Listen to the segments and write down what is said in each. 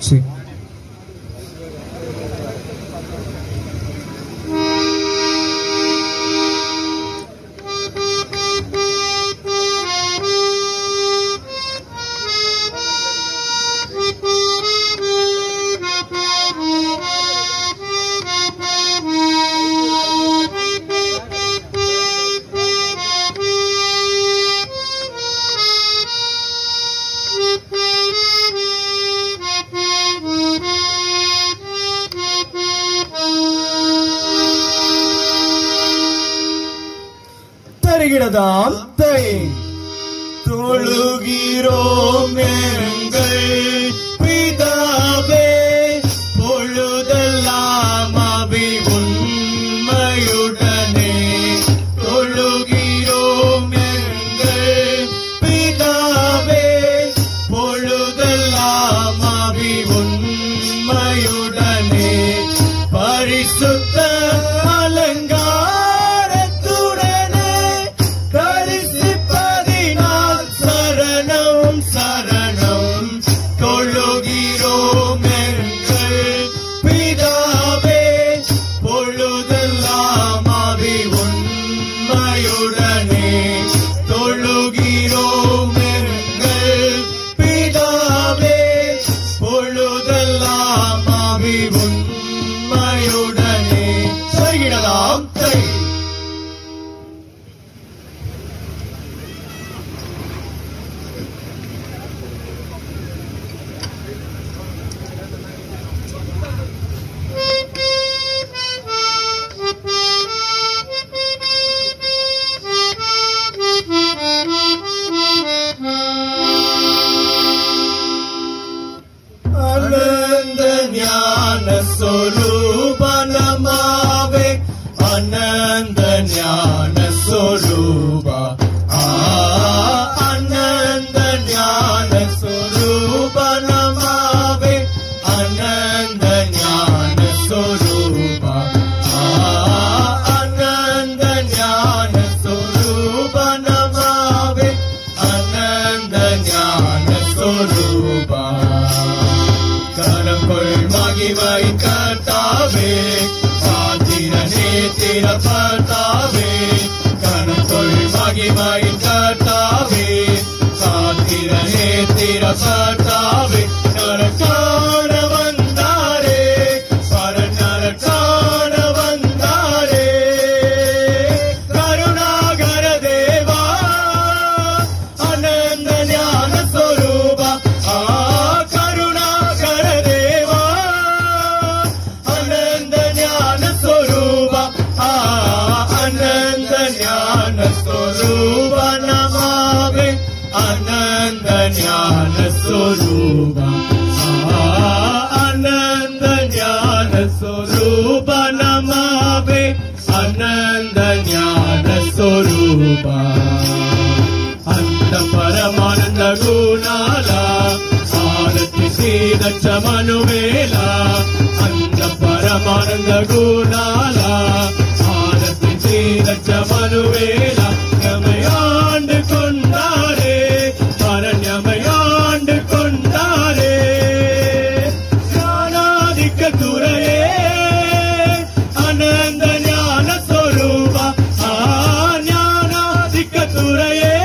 சாட்சி தருகிறதாம் தை தொழுகிறோம் எங்கள் பிதாவே பொழுதெல்லாம் அவி உண்மையுடனே தொழுகிறோம் எங்கள் பிதாவே பொழுதெல்லாம் அவி உண்மையுடனே பரிசுத்த அலங்காரத்துடனே தரிசிப்பதினால் சரணம் சரணம் தொழுகிறோம் எங்கள் பிதாவே பொழுதெல்லாம் அவி உண்மையுடனே தொழுகிறோம் எங்கள் பிதாவே பொழுதெல்லாம் அவி உண்மையுடனே செய்கிடலாம் தை அனந்த ஞான சொரூபனமாவே அனந்த ஞான சொரூபா ஆ, அனந்த ஞான சொரூபனமாவே அனந்த ஞான சொரூபா ஆ, அனந்த ஞான சொரூபனமாவே அனந்த ஞான சொரூபா கரங்கொள் மகிமை கர்த்தாவே சாத்திரனே திறப்பட்டாவே கரங்கொள் மகிமை கர்த்தாவே சாத்திரனே திறப்பட்டாவே நரக்கான வந்தாரே பர நரக்கான வந்தாரே கருணாகர தேவா அனந்த ஞான ಸ್ವರೂಪ ಆ ಕರುಣಾಕರ ದೇವ ಅನಂದ ಜ್ಞಾನ ಸ್ವರೂಪ ಆ ಅನಂದ ಜ್ಞಾನ ಸ್ವರೂಪ ನಮಾವೆ ಅನಂದ ಜ್ಞಾನ ಸ್ವರೂಪ ಆ ಅನಂದ ಜ್ಞಾನ ಸ್ವರೂಪ ನಮಾವೆ ಅನಂದ ಜ್ಞಾನ ಸ್ವರೂಪ అంత పరమానంద గుణాల ఆరతి సీదచ్చ మనువేల అంత పరమానంద గుణాల ఆరతి సీదచ్చ మనువేల ஞமையாண்டு கொண்டாரே பரஞமையாண்டு கொண்டாரே ஞானாதிக்க துறையே அனந்த ஞான ಸ್ವರೂಪ ಆ ಜ್ಞಾನಾಧಿಕ ತುರೆಯೇ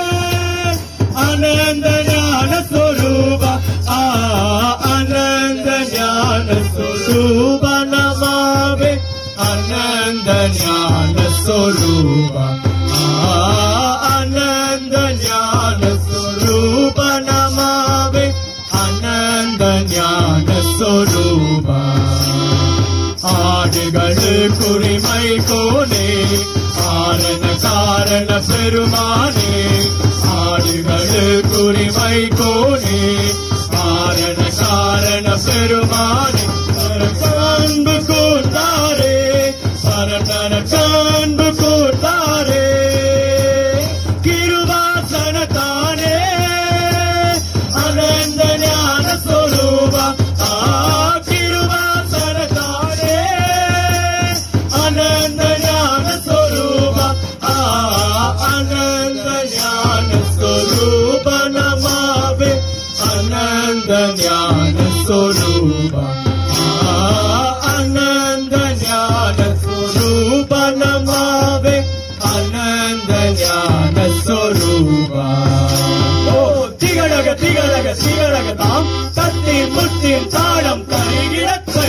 ಅನಂದ ಜ್ಞಾನ ಸ್ವರೂಪ ಆ ಅನಂದ ಜ್ಞಾನ ಸ್ವರೂಪ ನಮಾವೆ ಅನಂದ ಜ್ಞಾನ ಸ್ವರೂಪ ಆ ಅನಂದ ಜ್ಞಾನ ಸ್ವರೂಪ ನಮಾವೆ ಅನಂದ ಜ್ಞಾನ ಸ್ವರೂಪ ஆடுகள் குறிமை கோனே ஆரண காரண பெருமானே ஆடுகள் குறிமை கோனே ஆரண காரண பெருமானே அன்பு கூட்டாரே சரண காண்பு கூட்டாரே கிருபாசன தானே அனந்த ஞான ಸ್ವರೂಪ ಆ ಕಿರುವಾಸನ ತಾನೇ ಅನಂತ ಜ್ಞಾನ ಸ್ವರೂಪ ಆ ಅನಂತ ಜ್ಞಾನ ಸ್ವರೂಪ ನಮಾವೆ ಅನಂತ ಜ್ಞಾನ ஞான சொரூபா அனந்த ஞான சொரூபா நமாவே அனந்த ஞான சொரூபா ஓ திகழக திகழக திகழக தாம் தத்தி முத்தின் தாளம் தருகிறத்தை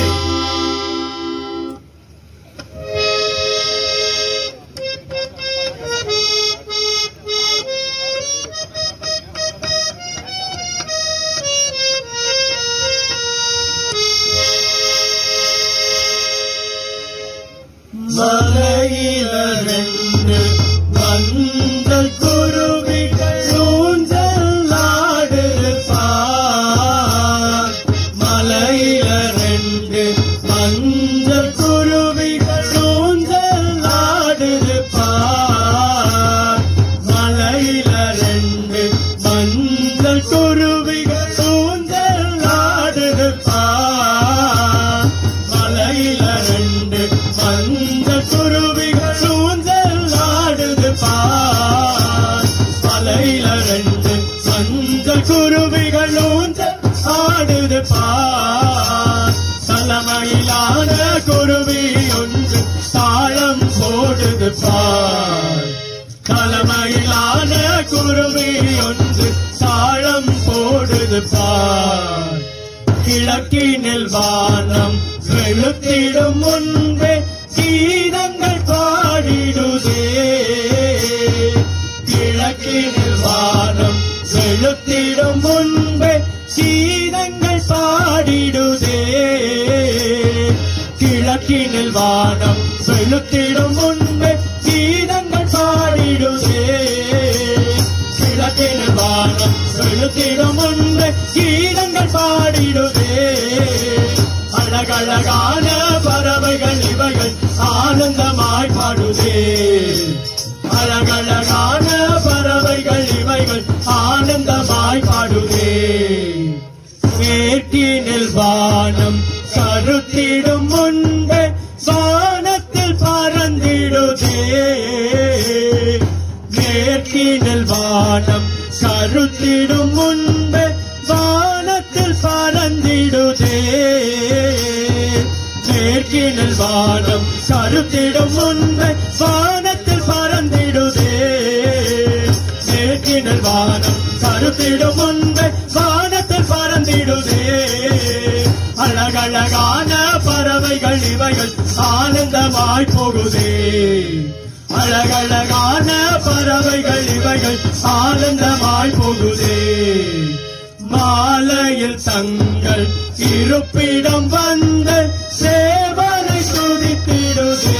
மலையிலிருந்து வந்தல் குருவிகள் ஊஞ்சல் ஆடுது பார் மலையிலிருந்து மஞ்சள் குருவிகள் ஊஞ்சல் ஆடுது பார் மலையிலிருந்து மஞ்சள் குருவிகள் ஊஞ்சல் ஆடுது பார் மலையில ரெண்டு மஞ்ச குருவிகள் ஊஞ்சல் ஆடுது பார் மலையில ரெண்டு மஞ்ச குருவிகள் ஊஞ்சல் ஆடுது பார் தலைமையிலான குருவி ஒன்று தாளம் போடுது பார் தலைமையிலான குருவி ஒன்று தாளம் போடுது பார் கிழக்கினில் வானம் வெளுத்திடும் முன்பே கீதங்கள் பாடிடுதே கிழக்கினில் வானம் வெளுத்திடும் முன்பே கீதங்கள் பாடிடுதே கிழக்கினில் வானம் வெளுத்திடும் முன்பே கீதங்கள் பாடிடுதே கிழக்கினில் வானம் வெளுத்திடும் முன்பே கீதங்கள் பாடிடுதே அழகழகான பறவைகள் இவைகள் ஆனந்தமாய் பாடுதே அழகழகான பறவைகள் இவைகள் ஆனந்தமாய் பாடுதே மேற்கினில் வானம் கருத்திடும் முன்பே வானத்தில் பறந்திடுதே மேற்கினில் வானம் கருத்திடும் முன்பே வானத்தில் பறந்திடுதே மேற்கினில் வானம் கருத்திடும் முன்பே வானத்தில் பறந்திடுதே மேற்கினில் வானம் கருத்திடும் முன்பே வானத்தில் பறந்திடுதே அழகழகான பறவைகள் இவைகள் ஆனந்தமாய் போகுதே அழகழகான பறவைகள் இவைகள் ஆனந்தமாய் போகுதே மாலையில் தங்கள் இருப்பிடம் வந்து சேவனை துதித்திடுதே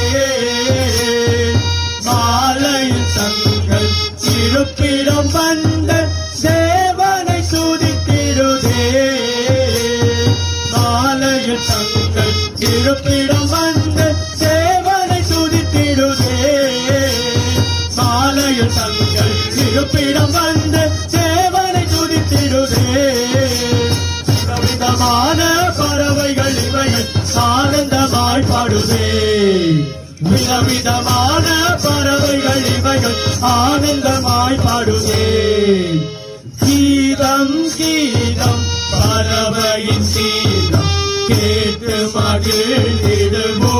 மாலையில் தங்கள் இருப்பிடம் வந்து சேவனை துதித்திடுதே மாலையில் தங்கள் இருப்பிடம் வந்து சேவனை துதித்திடுதே மாலையில் தங்கள் இருப்பிடம் வந்து சேவனை துதித்திடுதே விதவிதமான பறவைகள் இவைகள் ஆனந்தமாய் பாடுதே விதவிதமான பறவைகள் இவைகள் ஆனந்தமாய் பாடுதே கீதம் கீதம் பறவையின் கீதம் கேட்டு மகிழ்ந்திடுமோ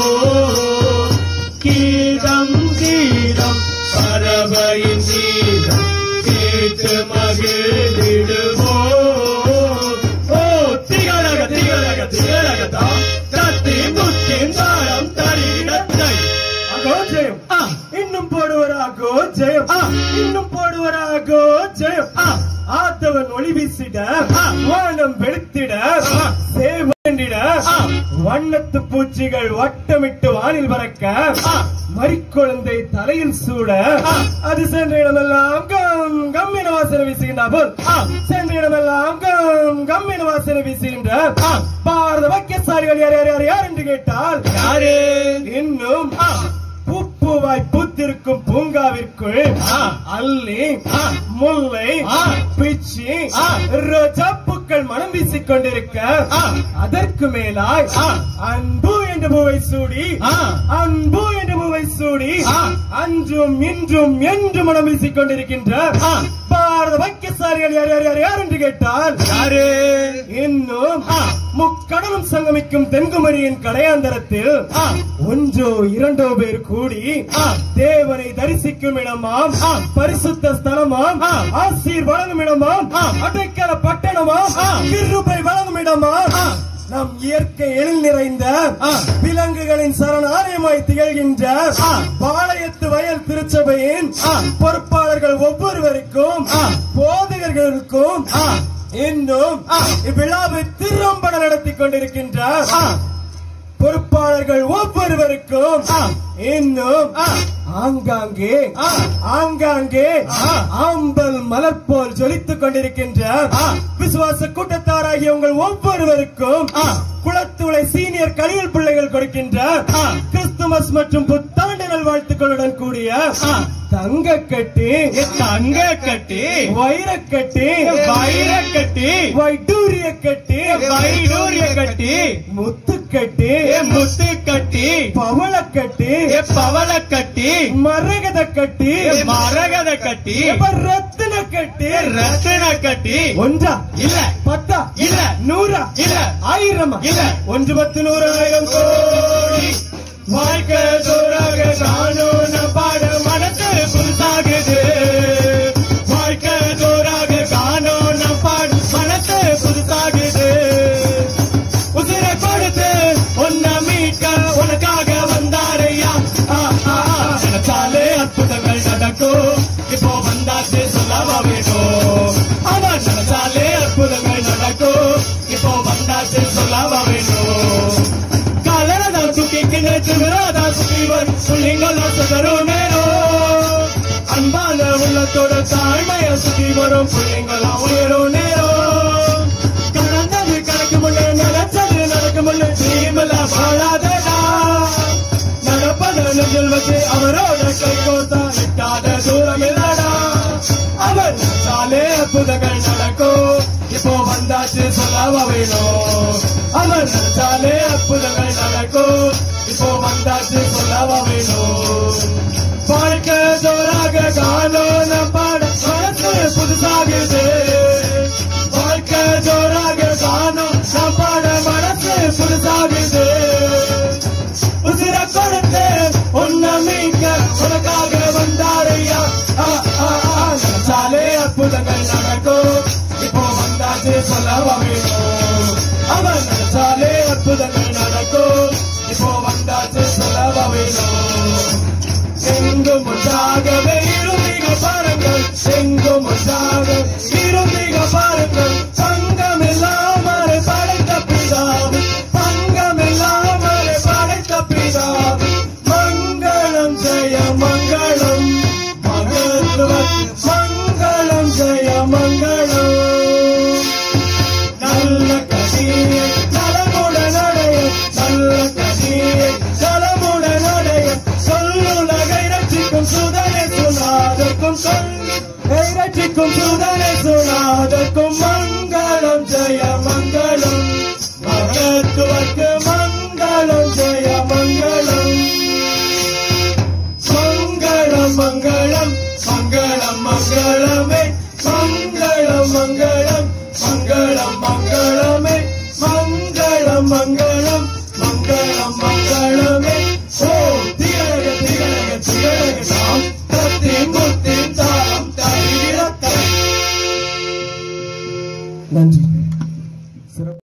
கீதம் கீதம் பறவையின் கீதம் கேட்டு மகிழ்ந்திடுமோ ஓ திகழக திகழக திகழகதாம் தத்தி முத்தின் தாரம் தரிடத்தை அகோஜயம் ஆ. இன்னும் போடுவரா கோஜயம் ஆ. இன்னும் போடுவரா கோஜயம் ஆ. ஆத்தவன் ஒளி வீசிட ஆ. வானம் வெளுத்திட ஆ. சேவண்டிட ஆ. வண்ணத்து பூச்சிகள் வட்டமிட்டு வானில் பறக்க ஆ. மறிக்குழந்தை தலையில் சூட ஆ. அது சென்ற இடமெல்லாம் கம் கம் என வாசனை வீசுகின்ற போல் ஆ. சென்ற இடமெல்லாம் கம் கம் என வாசனை வீசுகின்ற ஆ. பாரத வாக்கியசாலிகள் யார் யார் யார் யார் என்று கேட்டால் யாரு இன்னும் ஆ. பூப்பூவாய் பூத்திருக்கும் பூங்காவிற்குள் ஆ. அல்லி ஆ. முல்லை ஆ. பிச்சி ஆ. ரோஜா பூக்கள் மனம் வீசிக் கொண்டிருக்க ஆ. அதற்கு மேலாய் ஆ. அன்பு என்ற பூவை சூடி ஆ. அன்பு என்ற பூவை சூடி ஆ. அன்றும் இன்றும் என்று மனம் வீசிக் கொண்டிருக்கின்ற ஆ. பாரத வைக்கசாரிகள் யார் யார் யார் யார் என்று கேட்டால் யாரு இன்னும் ஆ. முக்கடலும் சங்கமிக்கும் தென்குமரியின் கடையாந்தரத்தில் ஆ. ஒன்றோ இரண்டோ பேர் கூடி ஆ. தேவனை தரிசிக்கும் இடமாம் ஆ. பரிசுத்த ஸ்தலமாம் ஆ. ஆசீர் வழங்கும் இடமாம் ஆ. அடைக்கல பட்டணமாம் ஆ. கிருபை வழங்கும் இடமாம் ஆ. நம் இயற்கை எழில் நிறைந்த ஆ. விலங்குகளின் சரணாலயமாய் திகழ்கின்ற ஆ. பாளையத்து வயல் திருச்சபையின் ஆ. பொறுப்பாளர்கள் ஒவ்வொருவருக்கும் ஆ. போதகர்களுக்கும் ஆ. இன்னும் ஆ. இவ்விழாவை திரும்பட நடத்தி கொண்டிருக்கின்றார் ஆ. பொறுப்பாளர்கள் ஒவ்வொருவருக்கும் ஆ. இன்னும் ஆ. ஆங்காங்கே ஆ. ஆங்காங்கே ஆ. ஆம்பல் மலர் போல் ஜொலித்துக் கொண்டிருக்கின்ற ஆ. விசுவாச கூட்டத்தாராகிய உங்கள் ஒவ்வொருவருக்கும் ஆ. குளத்துளை சீனியர் கலியல் பிள்ளைகள் கொடுக்கின்ற ஆ. கிறிஸ்துமஸ் மற்றும் புத்தாண்டு நல்வாழ்த்துக்களுடன் கூடிய ஆ. தங்க கட்டி தங்க கட்டி வைரக்கட்டி வைர கட்டி வைடூரிய கட்டி வைடூரிய கட்டி முத்துக்கட்டி முத்து கட்டி பவளக்கட்டி பவள கட்டி மரகத கட்டி மரகத கட்டி ரத்தின கட்டி ரத்தின கட்டி ஒன்றா இல்ல பத்தா இல்ல நூறா இல்ல ஆயிரமா இல்ல ஒன்று பத்து நூறு ஆயிரம் கோடி வாழ்க்கை தூராக காணோன பாட மனசு புதுசாகுது வாழ்க்கை தூராக காணோன பாட மனசு புதுசாகுது உசிர கொடுத்து உன்னை மீட்க உனக்காக வந்தாரையா ஆ, ஆ, ஆ. நினைச்சாலே அற்புதங்கள் நடக்கும் இப்போ வந்தாச்சு சொல்லவா வேணும் அவன் நினைச்சாலே அற்புதங்கள் நடக்கும் இப்போ வந்தாச்சு சொல்லவா வேணும் கலரதா சுக்கி கிணற்று விராதா சுக்கி வரும் புள்ளிங்களா சுதரும் நேரம் அன்பான உள்ளத்தோட தாழ்மைய சுத்தி வரும் புள்ளிங்களா உயரும் நேரம் கடந்தது கணக்கு முன்னே நினைச்சது நடக்கும் முன்னே தீமல வாழாதடா நடப்பது நெஞ்சில் வச்சு அவரோட கை கோர்த்தா விட்டாத தூரம் இல்லடா அவர் சாலே அற்புதங்கள் நடக்கும் இப்போ வந்தாச்சு சொல்லவா வேணும் அவர் சாலே அற்புதங்கள் நடக்கும் இப்போ வந்தாச்சு சொல்லவா வேணும் வாழ்க்கை ஜோராக காலோன பாட மனசு புதுசாகுது வாழ்க்கை ஜோராக காணும் நான் பாட மனசு புதுசாகுது உசிர கொடுத்து உன்னை மீட்க உனக்காக வந்தாரையா ஆ, ஆ, ஆ. நினைச்சாலே அற்புதங்கள் நடக்கும் இப்போ வந்தாச்சு சொல்லவா வேணும் அவன் நினைச்சாலே அற்புதங்கள் நடக்கும் இப்போ வந்தாச்சு சொல்லவா வேணும் எங்கும் ஒன்றாகவே இருமிக பாருங்கள் எங்கும் ஒன்றாக இருமிக பாருங்கள் பங்கம் இல்லாமல் படைத்த பிதாவு பங்கம் இல்லாமல் படைத்த பிதாவு மங்களம் ஜெய மங்களம் மகத்துவம் மங்களம் ஜெய மங்களம் நல்ல கதியை நலமுடன் அடைய நல்ல கதியை நலமுடன் அடைய சொல்லுலகை ரட்சிக்கும் சுதனை சுனாதற்கும் சொல்லை ரட்சிக்கும் சுதனை சுனாதற்கும் மங்களம் ஜெய மங்களம் மகத்துவக்கு மங்களம் ஜெய மங்களம் மங்களம் மங்களம் மங்களம் மங்களமே மங்களம் மங்களம் மங்களம் மங்களமே மங்களம் மங்களம் மங்களம் மங்களமே ஓ திகழக திகழக திகழக நாம் தத்தி முத்தி தாரம் தருகிறத்த நன்றி